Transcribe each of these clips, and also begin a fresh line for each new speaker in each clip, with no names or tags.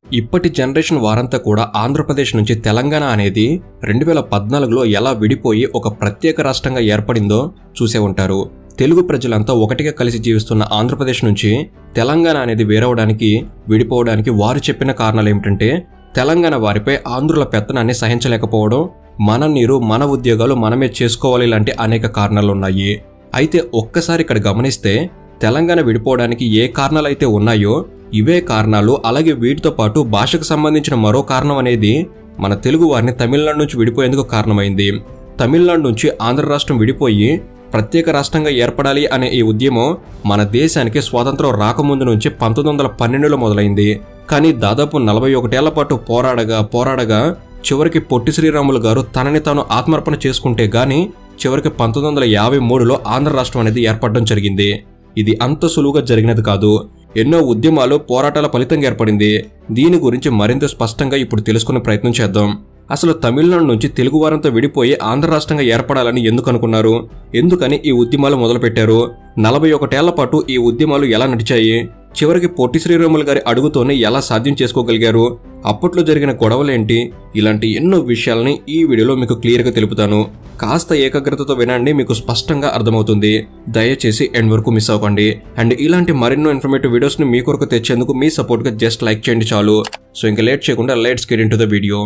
ఇప్పటి జనరేషన్ వారంతా కూడా ఆంధ్రప్రదేశ్ నుంచి తెలంగాణ అనేది రెండు వేల పద్నాలుగులో ఎలా విడిపోయి ఒక ప్రత్యేక రాష్ట్రంగా ఏర్పడిందో చూసే ఉంటారు తెలుగు ప్రజలంతా ఒకటిగా కలిసి జీవిస్తున్న ఆంధ్రప్రదేశ్ నుంచి తెలంగాణ అనేది వేరవడానికి విడిపోవడానికి వారు చెప్పిన కారణాలు ఏమిటంటే తెలంగాణ వారిపై ఆంధ్రుల పెత్తనాన్ని సహించలేకపోవడం మన నీరు మన ఉద్యోగాలు మనమే చేసుకోవాలి లాంటి అనేక కారణాలు ఉన్నాయి అయితే ఒక్కసారి ఇక్కడ గమనిస్తే తెలంగాణ విడిపోవడానికి ఏ కారణాలు అయితే ఉన్నాయో ఇవే కారణాలు అలాగే వీటితో పాటు భాషకు సంబంధించిన మరో కారణం అనేది మన తెలుగు వారిని తమిళనాడు నుంచి విడిపోయేందుకు కారణమైంది తమిళనాడు నుంచి ఆంధ్ర రాష్ట్రం విడిపోయి ప్రత్యేక రాష్ట్రంగా ఏర్పడాలి అనే ఈ ఉద్యమం మన దేశానికి స్వాతంత్రం రాకముందు నుంచి పంతొమ్మిది వందల పన్నెండులో మొదలైంది కానీ దాదాపు నలభై ఒకటేళ్ల పాటు పోరాడగా పోరాడగా చివరికి పొట్టి శ్రీరాములు గారు తనని తాను ఆత్మర్పణ చేసుకుంటే గాని చివరికి పంతొమ్మిది వందల యాభై మూడులో ఆంధ్ర రాష్ట్రం అనేది ఏర్పడడం జరిగింది ఇది అంత సులువుగా జరిగినది కాదు ఎన్నో ఉద్యమాలు పోరాటాల ఫలితంగా ఏర్పడింది దీని గురించి మరింత స్పష్టంగా ఇప్పుడు తెలుసుకునే ప్రయత్నం చేద్దాం అసలు తమిళనాడు నుంచి తెలుగు వారంతో విడిపోయి ఆంధ్ర రాష్ట్రంగా ఏర్పడాలని ఎందుకు అనుకున్నారు ఎందుకని ఈ ఉద్యమాలు మొదలుపెట్టారు నలభై ఒకటేళ్ల పాటు ఈ ఉద్యమాలు ఎలా నడిచాయి చివరికి పొట్టి శ్రీరాములు గారి అడుగుతోనే ఎలా సాధ్యం చేసుకోగలిగారు అప్పట్లో జరిగిన గొడవలేంటి ఇలాంటి ఎన్నో విషయాలని ఈ వీడియోలో మీకు క్లియర్గా తెలుపుతాను కాస్త ఏకాగ్రతతో వినండి మీకు స్పష్టంగా అర్థమవుతుంది దయచేసి ఎండ్ వరకు మిస్ అవ్వకండి అండ్ ఇలాంటి మరెన్నో ఇన్ఫర్మేటివ్ వీడియోస్ని మీ కొరకు తెచ్చేందుకు మీ సపోర్ట్గా జస్ట్ లైక్ చేయండి చాలు సో ఇంకా లేట్ చేయకుండా let's get into the video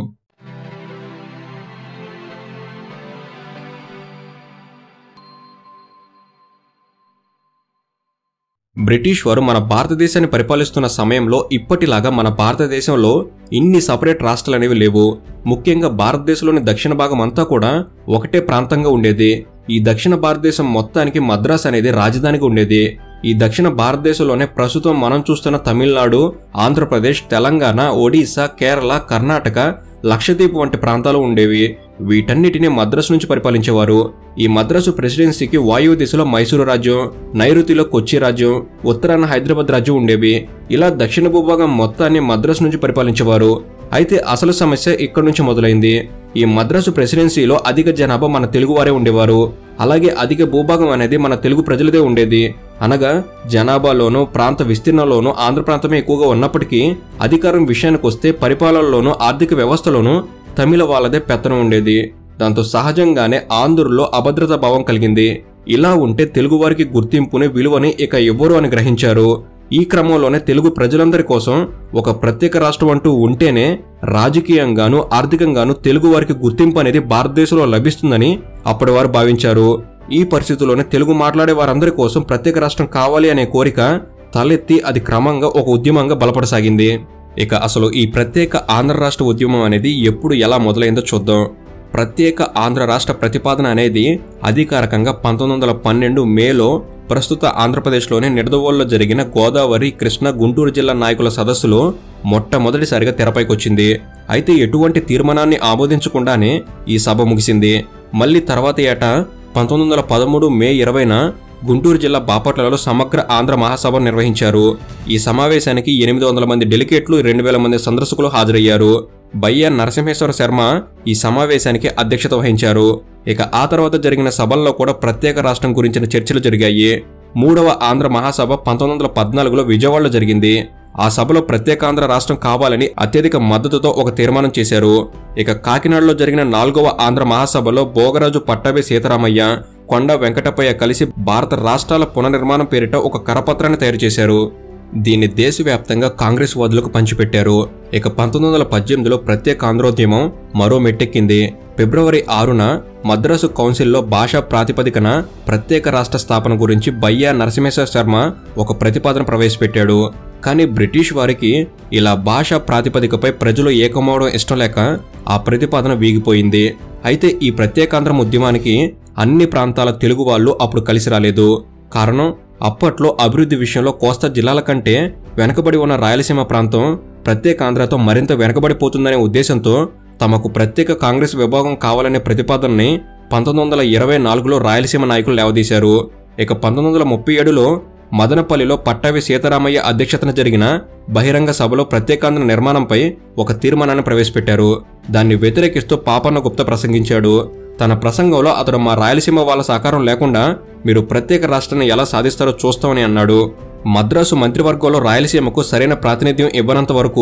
British వారు మన భారతదేశాన్ని పరిపాలిస్తున్న సమయంలో ఇప్పటిలాగా మన భారతదేశంలో ఇన్ని సపరేట్ రాష్ట్రాలు అనేవి లేవు ముఖ్యంగా భారతదేశంలోని దక్షిణ భాగం అంతా కూడా ఒకటే ప్రాంతంగా ఉండేది ఈ దక్షిణ భారతదేశం మొత్తానికి మద్రాస్ అనేది రాజధానిగా ఉండేది ఈ దక్షిణ భారతదేశంలోనే ప్రస్తుతం మనం చూస్తున్న తమిళనాడు ఆంధ్రప్రదేశ్ తెలంగాణ ఒడిశా కేరళ కర్ణాటక లక్షద్వీప్ వంటి ప్రాంతాలు ఉండేవి వీటన్నిటిని మద్రాసు నుంచి పరిపాలించేవారు ఈ మద్రాసు ప్రెసిడెన్సీకి వాయువ్య దిశలో మైసూరు రాజ్యం నైరుతిలో కొచ్చి రాజ్యం ఉత్తరాన హైదరాబాద్ రాజ్యం ఉండేవి ఇలా దక్షిణ భూభాగం మొత్తాన్ని మద్రాసు నుంచి పరిపాలించేవారు అయితే అసలు సమస్య ఇక్కడి నుంచి మొదలైంది ఈ మద్రాసు ప్రెసిడెన్సీలో అధిక జనాభా మన తెలుగువారే ఉండేవారు అలాగే అధిక భూభాగం అనేది మన తెలుగు ప్రజలదే ఉండేది అనగా జనాభాలోనూ ప్రాంత విస్తీర్ణంలోనూ ఆంధ్ర ప్రాంతమే ఎక్కువగా ఉన్నప్పటికీ అధికారం విషయానికి వస్తే పరిపాలనలోనూ ఆర్థిక వ్యవస్థలోనూ తమిళ వాళ్ళదే పెత్తనం ఉండేది దాంతో సహజంగానే ఆంధ్రుల్లో అభద్రతా భావం కలిగింది ఇలా ఉంటే తెలుగువారికి గుర్తింపుని విలువని ఇక ఎవ్వరు అని గ్రహించారు ఈ క్రమంలోనే తెలుగు ప్రజలందరి కోసం ఒక ప్రత్యేక రాష్ట్రం అంటూ ఉంటేనే రాజకీయంగాను ఆర్థికంగాను తెలుగు వారికి గుర్తింపు అనేది భారతదేశంలో లభిస్తుందని అప్పటి వారు భావించారు ఈ పరిస్థితుల్లోనే తెలుగు మాట్లాడే వారందరి కోసం ప్రత్యేక రాష్ట్రం కావాలి అనే కోరిక తలెత్తి అది క్రమంగా ఒక ఉద్యమంగా బలపడసాగింది ఇక అసలు ఈ ప్రత్యేక ఆంధ్ర రాష్ట్ర ఉద్యమం అనేది ఎప్పుడు ఎలా మొదలైందో చూద్దాం ప్రత్యేక ఆంధ్ర రాష్ట్ర ప్రతిపాదన అనేది అధికారికంగా పంతొమ్మిది వందల పన్నెండు మేలో ప్రస్తుత ఆంధ్రప్రదేశ్లోని నిడదవోల్లో జరిగిన గోదావరి కృష్ణ గుంటూరు జిల్లా నాయకుల సదస్సులో మొట్టమొదటిసారిగా తెరపైకొచ్చింది అయితే ఎటువంటి తీర్మానాన్ని ఆమోదించకుండానే ఈ సభ ముగిసింది మళ్ళీ తర్వాత ఏటా పంతొమ్మిది వందల పదమూడు మే ఇరవైన గుంటూరు జిల్లా బాపట్లలో సమగ్ర ఆంధ్ర మహాసభ నిర్వహించారు ఈ సమావేశానికి ఎనిమిది వందల మంది డెలికేట్లు రెండు వేల మంది సందర్శకులు హాజరయ్యారు బయ్య నరసింహేశ్వర శర్మ ఈ సమావేశానికి అధ్యక్షత వహించారు ఇక ఆ తర్వాత జరిగిన సభల్లో కూడా ప్రత్యేక రాష్ట్రం గురించిన చర్చలు జరిగాయి మూడవ ఆంధ్ర మహాసభ పంతొమ్మిది వందల పద్నాలుగులో విజయవాడలో జరిగింది ఆ సభలో ప్రత్యేకాంధ్ర రాష్ట్రం కావాలని అత్యధిక మద్దతుతో ఒక తీర్మానం చేశారు ఇక కాకినాడలో జరిగిన నాలుగవ ఆంధ్ర మహాసభలో భోగరాజు పట్టాభి సీతారామయ్య కొండ వెంకటప్పయ్య కలిసి భారత రాష్ట్రాల పునర్నిర్మాణం పేరిట ఒక కరపత్రాన్ని తయారు చేశారు దీన్ని దేశవ్యాప్తంగా కాంగ్రెస్ వాదులకు పంచిపెట్టారు ఇక పంతొమ్మిది వందల పద్దెనిమిదిలో ప్రత్యేక ఆంధ్రోద్యమం మరో మెట్టెక్కింది ఫిబ్రవరి ఆరున మద్రాసు కౌన్సిల్లో భాషా ప్రాతిపదికన ప్రత్యేక రాష్ట్ర స్థాపన గురించి బయ్యా నరసింహేశ్వర శర్మ ఒక ప్రతిపాదన ప్రవేశపెట్టాడు కానీ బ్రిటిష్ వారికి ఇలా భాషా ప్రాతిపదికపై ప్రజలు ఏకమవడం ఇష్టం లేక ఆ ప్రతిపాదన వీగిపోయింది అయితే ఈ ప్రత్యేకాంధ్రం ఉద్యమానికి అన్ని ప్రాంతాల తెలుగు వాళ్ళు అప్పుడు కలిసి రాలేదు కారణం అప్పట్లో అభివృద్ధి విషయంలో కోస్తా జిల్లాల కంటే వెనకబడి ఉన్న రాయలసీమ ప్రాంతం ప్రత్యేకాంధ్రతో మరింత వెనకబడిపోతుందనే ఉద్దేశంతో తమకు ప్రత్యేక కాంగ్రెస్ విభాగం కావాలనే ప్రతిపాదనని పంతొమ్మిది వందల ఇరవై నాలుగులో రాయలసీమ నాయకులు లేవదీశారు ఇక పంతొమ్మిది వందల ముప్పై ఏడులో మదనపల్లిలో పట్టాభి సీతారామయ్య అధ్యక్షతన జరిగిన బహిరంగ సభలో ప్రత్యేకాంధ్ర నిర్మాణంపై ఒక తీర్మానాన్ని ప్రవేశపెట్టారు దాన్ని వ్యతిరేకిస్తూ పాపన్న గుప్త ప్రసంగించాడు తన ప్రసంగంలో అతడు మా రాయలసీమ వాళ్ళ సహకారం లేకుండా మీరు ప్రత్యేక రాష్ట్రాన్ని ఎలా సాధిస్తారో చూస్తామని అన్నాడు మద్రాసు మంత్రివర్గంలో రాయలసీమకు సరైన ప్రాతినిధ్యం ఇవ్వనంత వరకు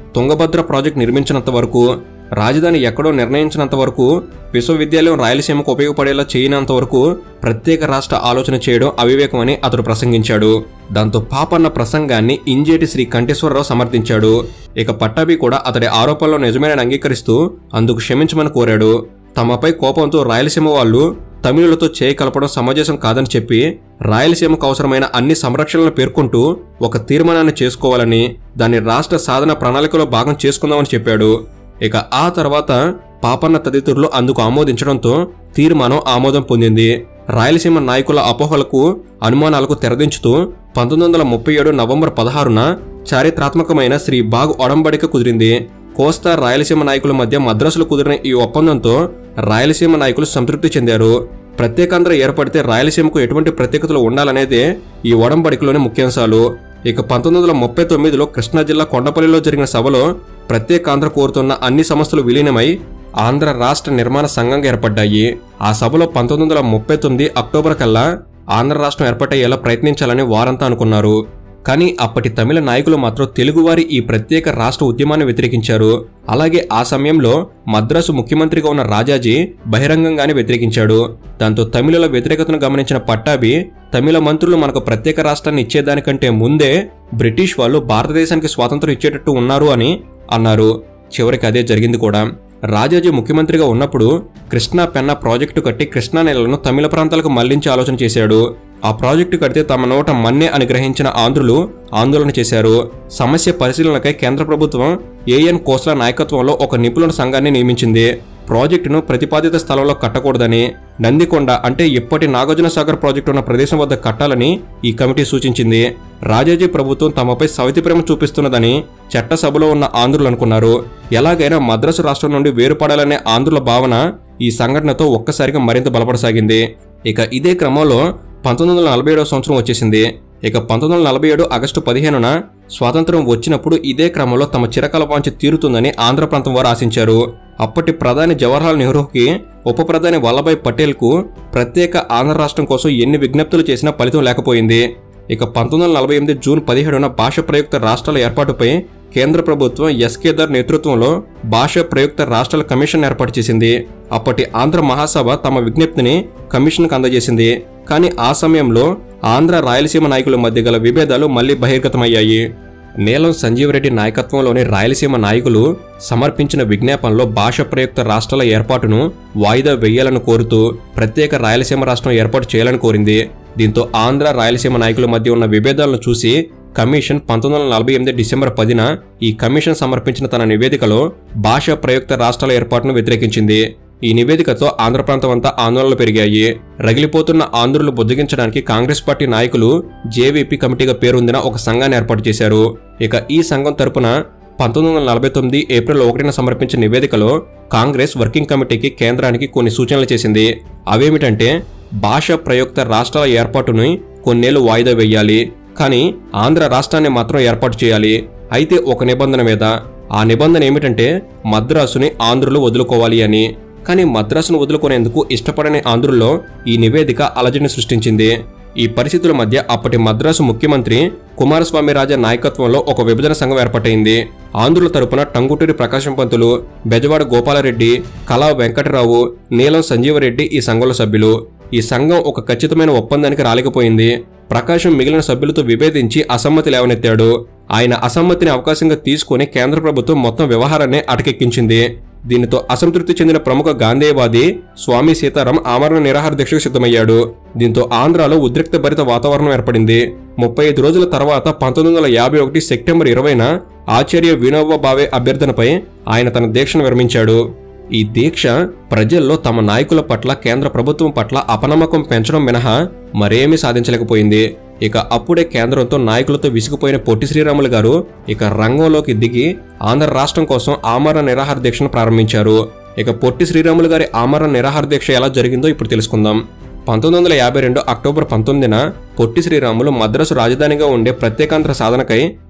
తుంగభద్ర ప్రాజెక్ట్ నిర్మించినంత వరకు రాజధాని ఎక్కడో నిర్ణయించినంత వరకు విశ్వవిద్యాలయం రాయలసీమకు ఉపయోగపడేలా చేయనంత వరకు ప్రత్యేక రాష్ట్ర ఆలోచన చేయడం అవివేకమని అతడు ప్రసంగించాడు దాంతో పాపన్న ప్రసంగాన్ని ఇంజేటి శ్రీ కంఠేశ్వరరావు సమర్థించాడు ఇక పట్టాభి కూడా అతడి ఆరోపణలో నిజమేనని అంగీకరిస్తూ అందుకు క్షమించమని కోరాడు తమపై కోపంతో రాయలసీమ వాళ్ళు తమిళులతో చేయి కలపడం సమంజసం కాదని చెప్పి రాయలసీమకు అవసరమైన అన్ని సంరక్షణలను పేర్కొంటూ ఒక తీర్మానాన్ని చేసుకోవాలని దాన్ని రాష్ట్ర సాధన ప్రణాళికలో భాగం చేసుకుందామని చెప్పాడు ఇక ఆ తర్వాత పాపన్న తదితరులు అందుకు ఆమోదించడంతో తీర్మానం ఆమోదం పొందింది రాయలసీమ నాయకుల అపోహలకు అనుమానాలకు తెరదించుతూ పంతొమ్మిది వందల ముప్పై ఏడు నవంబర్ పదహారున చారిత్రాత్మకమైన శ్రీ బాగ్ ఒడంబడిక కుదిరింది కోస్తా రాయలసీమ నాయకుల మధ్య మద్రాసులో కుదిరిన ఈ ఒప్పందంతో రాయలసీమ నాయకులు సంతృప్తి చెందారు ప్రత్యేకాంధ్ర ఏర్పడితే రాయలసీమకు ఎటువంటి ప్రత్యేకతలు ఉండాలనేదే ఈ ఒడంబడికలోని ముఖ్యాంశాలు ఇక పంతొమ్మిది వందల ముప్పై తొమ్మిదిలో కృష్ణా జిల్లా కొండపల్లిలో జరిగిన సభలో ప్రత్యేకాంధ్ర కోరుతున్న అన్ని సంస్థలు విలీనమై ఆంధ్ర రాష్ట్ర నిర్మాణ సంఘంగా ఏర్పడ్డాయి ఆ సభలో పంతొమ్మిది వందల ముప్పై తొమ్మిది అక్టోబర్ కల్లా ఆంధ్ర రాష్ట్రం ఏర్పడేలా ప్రయత్నించాలని వారంతా అనుకున్నారు కానీ అప్పటి తమిళ నాయకులు మాత్రం తెలుగువారి ఈ ప్రత్యేక రాష్ట్ర ఉద్యమాన్ని వ్యతిరేకించారు అలాగే ఆ సమయంలో మద్రాసు ముఖ్యమంత్రిగా ఉన్న రాజాజీ బహిరంగంగానే వ్యతిరేకించాడు దాంతో తమిళుల వ్యతిరేకతను గమనించిన పట్టాభి తమిళ మంత్రులు మనకు ప్రత్యేక రాష్ట్రాన్ని ఇచ్చేదానికంటే ముందే బ్రిటిష్ వాళ్ళు భారతదేశానికి స్వాతంత్రం ఇచ్చేటట్టు ఉన్నారు అని అన్నారు చివరికి అదే జరిగింది కూడా రాజాజీ ముఖ్యమంత్రిగా ఉన్నప్పుడు కృష్ణా పెన్నా ప్రాజెక్టు కట్టి కృష్ణా నెలలను తమిళ ప్రాంతాలకు మళ్లించే ఆలోచన చేశాడు ఆ ప్రాజెక్టు కడితే తమ నోట మన్నే అని గ్రహించిన ఆంధ్రులు ఆందోళన చేశారు సమస్య పరిశీలనకై కేంద్ర ప్రభుత్వం ఏఎన్ కోస్లా నాయకత్వంలో ఒక నిపుణుల సంఘాన్ని నియమించింది ప్రాజెక్టును ప్రతిపాదిత స్థలంలో కట్టకూడదని నందికొండ అంటే ఇప్పటి నాగార్జున సాగర్ ప్రాజెక్టు ఉన్న ప్రదేశం వద్ద కట్టాలని ఈ కమిటీ సూచించింది రాజాజీ ప్రభుత్వం తమపై సవితి ప్రేమ చూపిస్తున్నదని చట్టసభలో ఉన్న ఆంధ్రులు అనుకున్నారు ఎలాగైనా మద్రాసు రాష్ట్రం నుండి వేరుపడాలనే ఆంధ్రుల భావన ఈ సంఘటనతో ఒక్కసారిగా మరింత బలపడసాగింది ఇక ఇదే క్రమంలో పంతొమ్మిది వందల నలభై ఏడవ సంవత్సరం వచ్చేసింది ఇక పంతొమ్మిది వందల నలభై ఏడు ఆగస్టు పదిహేనున స్వాతంత్రం వచ్చినప్పుడు ఇదే క్రమంలో తమ చిరకాల వాంఛ తీరుతుందని ఆంధ్ర ప్రాంతం వారు ఆశించారు అప్పటి ప్రధాని జవహర్లాల్ నెహ్రూకి ఉప ప్రధాని వల్లభాయ్ పటేల్కు ప్రత్యేక ఆంధ్ర రాష్ట్రం కోసం ఎన్ని విజ్ఞప్తులు చేసినా ఫలితం లేకపోయింది ఇక పంతొమ్మిది వందల నలభై ఎనిమిది జూన్ పదిహేడున భాష ప్రయుక్త రాష్ట్రాల ఏర్పాటుపై కేంద్ర ప్రభుత్వం ఎస్కేదర్ నేతృత్వంలో భాష ప్రయుక్త రాష్ట్రాల కమిషన్ ఏర్పాటు చేసింది అప్పటి ఆంధ్ర మహాసభ తమ విజ్ఞప్తిని కమిషన్కు అందజేసింది కానీ ఆ సమయంలో ఆంధ్ర రాయలసీమ నాయకుల మధ్య గల విభేదాలు మళ్లీ బహిర్గతమయ్యాయి నీలం సంజీవరెడ్డి నాయకత్వంలోని రాయలసీమ నాయకులు సమర్పించిన విజ్ఞాపనలో భాష ప్రయుక్త రాష్ట్రాల ఏర్పాటును వాయిదా వేయాలని కోరుతూ ప్రత్యేక రాయలసీమ రాష్ట్రం ఏర్పాటు చేయాలని కోరింది దీంతో ఆంధ్ర రాయలసీమ నాయకుల మధ్య ఉన్న విభేదాలను చూసి కమిషన్ పంతొమ్మిది వందల నలభై ఎనిమిది డిసెంబర్ పదిన ఈ కమిషన్ సమర్పించిన తన నివేదికలో భాష ప్రయుక్త రాష్ట్రాల ఏర్పాటును వ్యతిరేకించింది ఈ నివేదికతో ఆంధ్ర ప్రాంతం అంతా ఆందోళనలు పెరిగాయి రగిలిపోతున్న ఆంధ్రులు బుజ్జగించడానికి కాంగ్రెస్ పార్టీ నాయకులు జేవీపీ కమిటీగా పేరొందిన ఒక సంఘాన్ని ఏర్పాటు చేశారు ఇక ఈ సంఘం తరపున పంతొమ్మిది వందల నలభై తొమ్మిది ఏప్రిల్ ఒకటిన సమర్పించిన నివేదికలో కాంగ్రెస్ వర్కింగ్ కమిటీకి కేంద్రానికి కొన్ని సూచనలు చేసింది అవేమిటంటే భాష ప్రయుక్త రాష్ట్రాల ఏర్పాటుని కొన్నేళ్లు వాయిదా వేయాలి కానీ ఆంధ్ర రాష్ట్రాన్ని మాత్రం ఏర్పాటు చేయాలి అయితే ఒక నిబంధన మీద ఆ నిబంధన ఏమిటంటే మద్రాసుని ఆంధ్రులు వదులుకోవాలి అని కానీ మద్రాసును వదులుకునేందుకు ఇష్టపడని ఆంధ్రుల్లో ఈ నివేదిక అలజడిని సృష్టించింది ఈ పరిస్థితుల మధ్య అప్పటి మద్రాసు ముఖ్యమంత్రి కుమారస్వామి రాజా నాయకత్వంలో ఒక విభజన సంఘం ఏర్పాటైంది ఆంధ్రుల తరపున టంగుటూరి ప్రకాశం పంతులు బెజవాడ గోపాలరెడ్డి కళా వెంకటరావు నీలం సంజీవరెడ్డి ఈ సంఘంలో సభ్యులు ఈ సంఘం ఒక ఖచ్చితమైన ఒప్పందానికి రాలేకపోయింది ప్రకాశం మిగిలిన సభ్యులతో విభేదించి అసమ్మతి లేవనెత్తాడు ఆయన అసమ్మతిని అవకాశంగా తీసుకుని కేంద్ర ప్రభుత్వం మొత్తం వ్యవహారాన్ని అటకెక్కించింది దీనితో అసంతృప్తి చెందిన ప్రముఖ గాంధేయవాది స్వామి సీతారాం ఆమరణ నిరాహార దీక్షకు సిద్ధమయ్యాడు దీంతో ఆంధ్రాలో ఉద్రిక్త భరిత వాతావరణం ఏర్పడింది ముప్పై ఐదు రోజుల తర్వాత పంతొమ్మిది వందల యాభై ఒకటి సెప్టెంబర్ ఇరవైన ఆచార్య వినోబా భావే అభ్యర్థనపై ఆయన తన దీక్షను విరమించాడు ఈ దీక్ష ప్రజల్లో తమ నాయకుల పట్ల కేంద్ర ప్రభుత్వం పట్ల అపనమ్మకం పెంచడం మినహా మరేమీ సాధించలేకపోయింది ఇక అప్పుడే కేంద్రంతో నాయకులతో విసిగిపోయిన పొట్టి శ్రీరాములు గారు ఇక రంగంలోకి దిగి ఆంధ్ర రాష్ట్రం కోసం ఆమరణ నిరాహార దీక్షను ప్రారంభించారు ఇక పొట్టి శ్రీరాములు గారి ఆమరణ నిరాహార దీక్ష ఎలా జరిగిందో ఇప్పుడు తెలుసుకుందాం పంతొమ్మిది వందల యాభై రెండు అక్టోబర్ పంతొమ్మిదిన పొట్టి శ్రీరాములు మద్రాసు రాజధానిగా ఉండే ప్రత్యేకాంధ్ర సాధనకై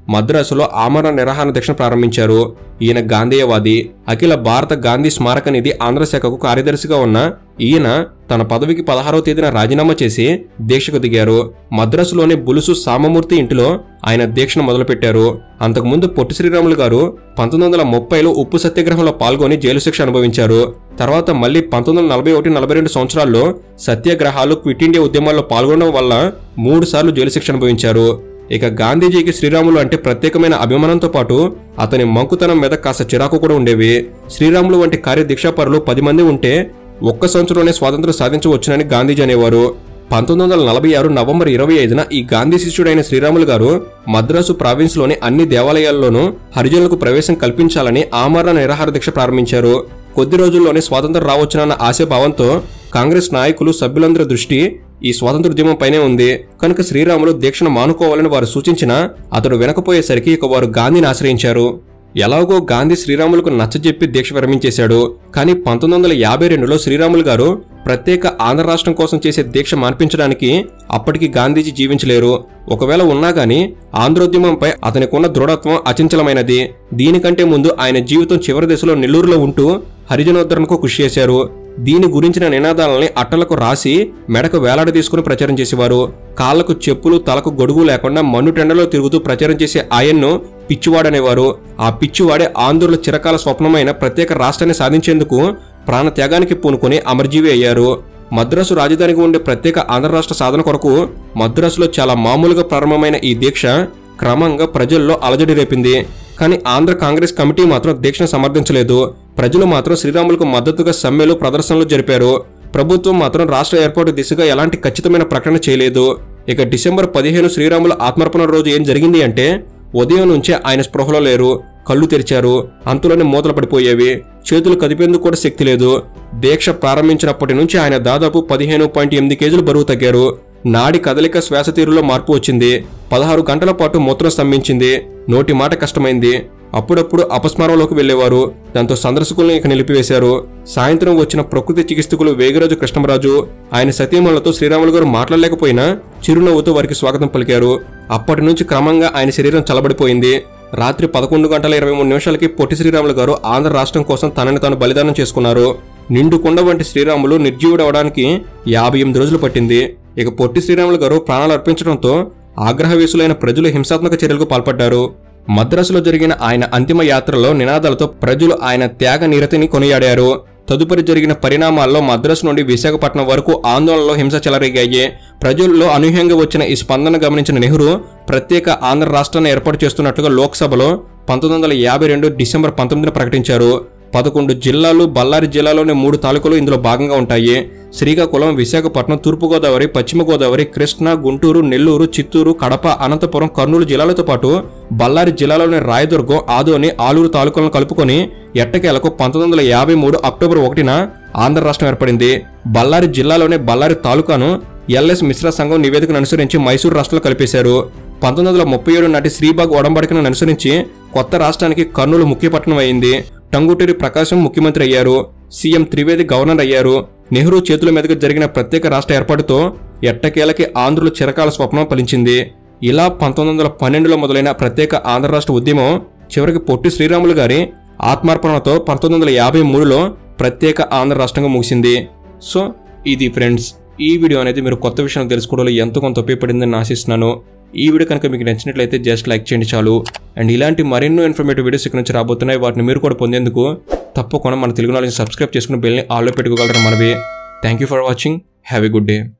మద్రాసులో ఆమరణ నిరాహార దీక్షను ప్రారంభించారు ఈయన గాంధేయవాది అఖిల భారత గాంధీ స్మారక నిధి ఆంధ్ర శాఖకు కార్యదర్శిగా ఉన్న ఈయన తన పదవికి పదహారవ తేదీన రాజీనామా చేసి దీక్షకు దిగారు మద్రాసులోని బులుసు సామమూర్తి ఇంటిలో ఆయన దీక్షను మొదలుపెట్టారు అంతకుముందు పొట్టి శ్రీరాములు గారు పంతొమ్మిది వందల ముప్పైలో ఉప్పు సత్యాగ్రహంలో పాల్గొని జైలు శిక్ష అనుభవించారు తర్వాత మళ్ళీ పంతొమ్మిది వందల నలభై ఒకటి నలభై రెండు సంవత్సరాల్లో సత్యాగ్రహాలు క్విట్ ఇండియా ఉద్యమాల్లో పాల్గొనడం వల్ల మూడు సార్లు జైలు శిక్ష అనుభవించారు ఇక గాంధీజీకి శ్రీరాములు అంటే ప్రత్యేకమైన అభిమానంతో పాటు అతని మంకుతనం మీద కాస్త చిరాకు కూడా ఉండేవి శ్రీరాములు వంటి కార్యదీక్షాపరులు పది మంది ఉంటే ఒక్క సంవత్సరంలోనే స్వాతంత్రం సాధించవచ్చునని గాంధీజీ అనేవారు పంతొమ్మిది వందల నలభై ఆరు నవంబర్ ఇరవై ఐదున ఈ గాంధీ శిష్యుడైన శ్రీరాములు గారు మద్రాసు ప్రావిన్స్లోని అన్ని దేవాలయాల్లోనూ హరిజనులకు ప్రవేశం కల్పించాలని ఆమరణ నిరాహార దీక్ష ప్రారంభించారు కొద్ది రోజుల్లోనే స్వాతంత్రం రావచ్చునన్న ఆశాభావంతో కాంగ్రెస్ నాయకులు సభ్యులందరి దృష్టి ఈ స్వాతంత్ర ఉద్యమంపైనే ఉంది కనుక శ్రీరాములు దీక్షను మానుకోవాలని వారు సూచించినా అతడు వినకపోయేసరికి ఇక వారు గాంధీని ఆశ్రయించారు ఎలాగో గాంధీ శ్రీరాములకు నచ్చజెప్పి దీక్ష విరమించేశాడు కానీ పంతొమ్మిది వందల యాభై రెండులో శ్రీరాములు గారు ప్రత్యేక ఆంధ్ర రాష్ట్రం కోసం చేసే దీక్ష మాన్పించడానికి అప్పటికి గాంధీజీ జీవించలేరు ఒకవేళ ఉన్నా గానీ ఆంధ్రోద్యమంపై అతనికున్న దృఢత్వం అచంచలమైనది దీనికంటే ముందు ఆయన జీవితం చివరి దశలో నెల్లూరులో ఉంటూ హరిజనోద్ధరణకు కృషి చేశారు దీని గురించిన నినాదాలని అట్టలకు రాసి మెడకు వేలాడ తీసుకుని ప్రచారం చేసేవారు కాళ్లకు చెప్పులు తలకు గొడుగు లేకుండా మన్ను టెండలో తిరుగుతూ ప్రచారం చేసే ఆయన్ను పిచ్చివాడనేవారు ఆ పిచ్చివాడే ఆంధ్రుల చిరకాల స్వప్నమైన ప్రత్యేక రాష్ట్రాన్ని సాధించేందుకు ప్రాణత్యాగానికి పూనుకొని అమరజీవి అయ్యారు మద్రాసు రాజధానికి ఉండే ప్రత్యేక ఆంధ్ర రాష్ట్ర సాధన కొరకు మద్రాసులో చాలా మామూలుగా ప్రారంభమైన ఈ దీక్ష క్రమంగా ప్రజల్లో అలజడి రేపింది కానీ ఆంధ్ర కాంగ్రెస్ కమిటీ మాత్రం దీక్షను సమర్థించలేదు ప్రజలు మాత్రం శ్రీరాములకు మద్దతుగా సమ్మెలు ప్రదర్శనలు జరిపారు ప్రభుత్వం మాత్రం రాష్ట్ర ఏర్పాటు దిశగా ఎలాంటి ఖచ్చితమైన ప్రకటన చేయలేదు ఇక డిసెంబర్ పదిహేను శ్రీరాముల ఆత్మర్పణ రోజు ఏం జరిగింది అంటే ఉదయం నుంచే ఆయన స్పృహలో లేరు కళ్ళు తెరిచారు అంతులోనే మూతలు పడిపోయేవి చేతులు కదిపేందుకు కూడా శక్తి లేదు దీక్ష ప్రారంభించినప్పటి నుంచి ఆయన దాదాపు పదిహేను పాయింట్ ఎనిమిది కేజీలు బరువు తగ్గారు నాడి కదలిక శ్వాస తీరులో మార్పు వచ్చింది పదహారు గంటల పాటు మూత్రం స్తంభించింది నోటి మాట కష్టమైంది అప్పుడప్పుడు అపస్మారంలోకి వెళ్లేవారు దాంతో సందర్శకులను ఇక నిలిపివేశారు సాయంత్రం వచ్చిన ప్రకృతి చికిత్సకులు వేగరాజు కృష్ణరాజు ఆయన సతీమణులతో శ్రీరాములు గారు మాట్లాడలేకపోయినా చిరునవ్వుతో వారికి స్వాగతం పలికారు అప్పటి నుంచి క్రమంగా ఆయన శరీరం చల్లబడిపోయింది రాత్రి పదకొండు గంటల ఇరవై మూడు నిమిషాలకి పొట్టి శ్రీరాములు గారు ఆంధ్ర రాష్ట్రం కోసం తనని తాను బలిదానం చేసుకున్నారు నిండు కొండ వంటి శ్రీరాములు నిర్జీవుడవడానికి యాభై ఎనిమిది రోజులు పట్టింది ఇక పొట్టి శ్రీరాములు గారు ప్రాణాలు అర్పించడంతో ఆగ్రహవేశులైన ప్రజలు హింసాత్మక చర్యలకు పాల్పడ్డారు మద్రాసులో జరిగిన ఆయన అంతిమ యాత్రలో నినాదాలతో ప్రజలు ఆయన త్యాగ నిరతిని కొనియాడారు తదుపరి జరిగిన పరిణామాల్లో మద్రాసు నుండి విశాఖపట్నం వరకు ఆందోళనలో హింస చెలరేగాయి ప్రజల్లో అనూహ్యంగా వచ్చిన ఈ స్పందన గమనించిన నెహ్రూ ప్రత్యేక ఆంధ్ర రాష్ట్రాన్ని ఏర్పాటు చేస్తున్నట్లుగా లోక్సభలో పంతొమ్మిది వందల యాభై రెండు డిసెంబర్ పంతొమ్మిదిన ప్రకటించారు పదకొండు జిల్లాలు బళ్ళారి జిల్లాలోని మూడు తాలూకులు ఇందులో భాగంగా ఉంటాయి శ్రీకాకుళం విశాఖపట్నం తూర్పుగోదావరి పశ్చిమ గోదావరి కృష్ణా గుంటూరు నెల్లూరు చిత్తూరు కడప అనంతపురం కర్నూలు జిల్లాలతో పాటు బళ్ళారి జిల్లాలోని రాయదుర్గం ఆదోని ఆలూరు తాలూకులను కలుపుకొని ఎట్టకేలకు పంతొమ్మిది వందల యాభై మూడు అక్టోబర్ ఒకటిన ఆంధ్ర రాష్ట్రం ఏర్పడింది బళ్ళారి జిల్లాలోని బళ్ళారి తాలూకాను ఎల్ఎస్ మిశ్రా సంఘం నివేదికను అనుసరించి మైసూరు రాష్ట్రంలో కలిపేశారు పంతొమ్మిది వందల ముప్పై ఏడు నాటి శ్రీబాగ్ ఒడంబడికను అనుసరించి కొత్త రాష్ట్రానికి కర్నూలు ముఖ్యపట్నం అయింది టంగుటూరి ప్రకాశం ముఖ్యమంత్రి అయ్యారు సీఎం త్రివేది గవర్నర్ అయ్యారు నెహ్రూ చేతుల మీదుగా జరిగిన ప్రత్యేక రాష్ట్ర ఏర్పాటుతో ఎట్టకేలకి ఆంధ్రుల చిరకాల స్వప్నం ఫలించింది ఇలా పంతొమ్మిది వందల పన్నెండులో మొదలైన ప్రత్యేక ఆంధ్ర రాష్ట్ర ఉద్యమం చివరికి పొట్టి శ్రీరాములు గారి ఆత్మార్పణతో పంతొమ్మిది వందల యాభై మూడులో ప్రత్యేక ఆంధ్ర రాష్ట్రంగా ముగిసింది సో ఇది ఫ్రెండ్స్ ఈ వీడియో అనేది మీరు కొత్త విషయం తెలుసుకోవడంలో ఎంతో కొంత ఉపయోగపడిందని ఆశిస్తున్నాను ఈ వీడియో కనుక మీకు నచ్చినట్లయితే జస్ట్ లైక్ చేయండి చాలు అండ్ ఇలాంటి మరెన్నో ఇన్ఫర్మేటివ్ వీడియోస్ ఇక్కడ నుంచి రాబోతున్నాయి వాటిని మీరు కూడా పొందేందుకు తప్పకుండా మన తెలుగు నాలెడ్జ్ సబ్స్క్రైబ్ చేసుకుని బెల్ని ఆల్లో పెట్టుకోగలరని మనవి thank you for watching have a good day